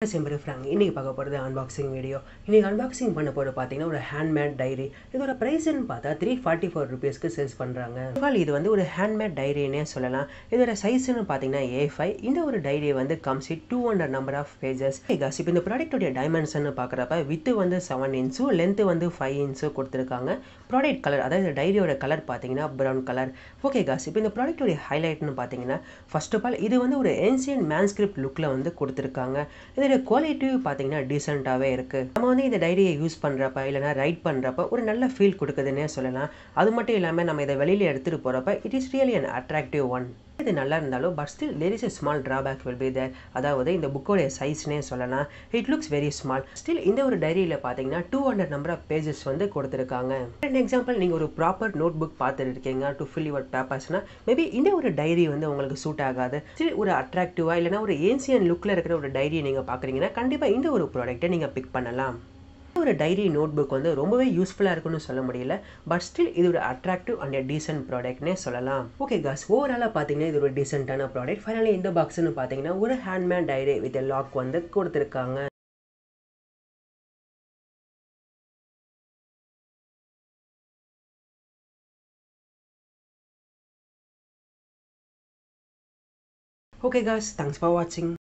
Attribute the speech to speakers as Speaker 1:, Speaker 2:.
Speaker 1: Simple Frank இன்றைக்கி பார்க்க போகிறது அன்பாக்சிங் வீடியோ இன்றைக்கி அன்பாக்சிங் பண்ண போகிறது பார்த்தீங்கன்னா ஒரு ஹேண்ட்மேட் டைரி இதோட ப்ரைஸ்ன்னு பார்த்தா த்ரீ ஃபார்ட்டி ஃபோர் ருபீஸ்க்கு சேல்ஸ் பண்ணுறாங்க இவால் இது வந்து ஒரு ஹேண்ட்மேட் டைரின்னே சொல்லலாம் இதோட சைஸ்னு பார்த்தீங்கன்னா ஏ ஃபைவ் இந்த ஒரு டைரி வந்து comes it two hundred number of pages cause இப்போ இந்த ப்ராடக்டோடைய டைமென்ஷன் பார்க்குறப்ப வித்து வந்து செவன் இன்ச்சும் லென்த்து வந்து ஃபைவ் இன்ச்சும் கொடுத்துருக்காங்க ப்ராடக்ட் கலர் அதாவது இந்த டைரியோட கலர் பார்த்தீங்கன்னா ப்ரௌன் கலர் ஓகே காஸ் இப்போ இந்த ப்ராடக்டோடைய ஹைலைட்னு பார்த்தீங்கன்னா ஃபர்ஸ்ட் ஆஃப் ஆல் இது வந்து ஒரு ஏன்சியன் மேன்ஸ்கிரிப்ட் லுக்கில் வந்து கொடுத்துருக்காங்க இதோட குவாலிட்டி பார்த்தீங்கன்னா டீசெண்டாகவே இருக்குது நம்ம வந்து இந்த டைரியை யூஸ் பண்ணுறப்ப இல்லைனா ரைட் பண்ணுறப்ப ஒரு நல்ல ஃபீல் கொடுக்குதுன்னே சொல்லலாம் அது மட்டும் இல்லாமல் நம்ம இதை வெளியில் எடுத்துகிட்டு போகிறப்ப it is really an attractive one இது நல்லா இருந்தாலும் but still there is a small drawback will be there அதாவது இந்த புக்கோடைய சைஸ்னே சொல்லலாம் it looks very small still இந்த ஒரு டைரியில் பார்த்தீங்கன்னா two hundred number of pages வந்து கொடுத்துருக்காங்க அண்ட் எக்ஸாம்பிள் நீங்கள் ஒரு ப்ராப்பர் நோட் புக் பார்த்துட்டு இருக்கீங்க டு ஃபில் யுவர் பேப்பர்ஸ்னா மேபி இந்த ஒரு டைரி வந்து உங்களுக்கு சூட் ஆகாது ஸ்டில் ஒரு அட்ராக்டிவாக இல்லைனா ஒரு ஏன்சியன் லுக்கில் இருக்கிற ஒரு டைரியை நீங்கள் பார்க்குறீங்கன்னா கண்டிப்பாக இந்த ஒரு ப்ராடக்ட்டை நீங்கள் பிக் பண்ணலாம் ஒரு டைரி நோட் புக் வந்து ரொம்பவே யூஸ்ஃபுல்லாக இருக்குன்னு சொல்ல முடியல பட் ஸ்டில் இது ஒரு அட்ராக்டிவ் அண்ட் டீசென்ட் ப்ராடக்ட்னே சொல்லலாம் ஓகே காஸ் ஓவராலாக பார்த்தீங்கன்னா இது ஒரு டீசென்ட்டான ப்ராடக்ட் ஃபைனலி இந்த பாக்ஸ்னு பார்த்தீங்கன்னா ஒரு ஹேண்ட்மேட் டைரி வித் லாக் வந்து கொடுத்துருக்காங்க Okay guys, thanks for watching.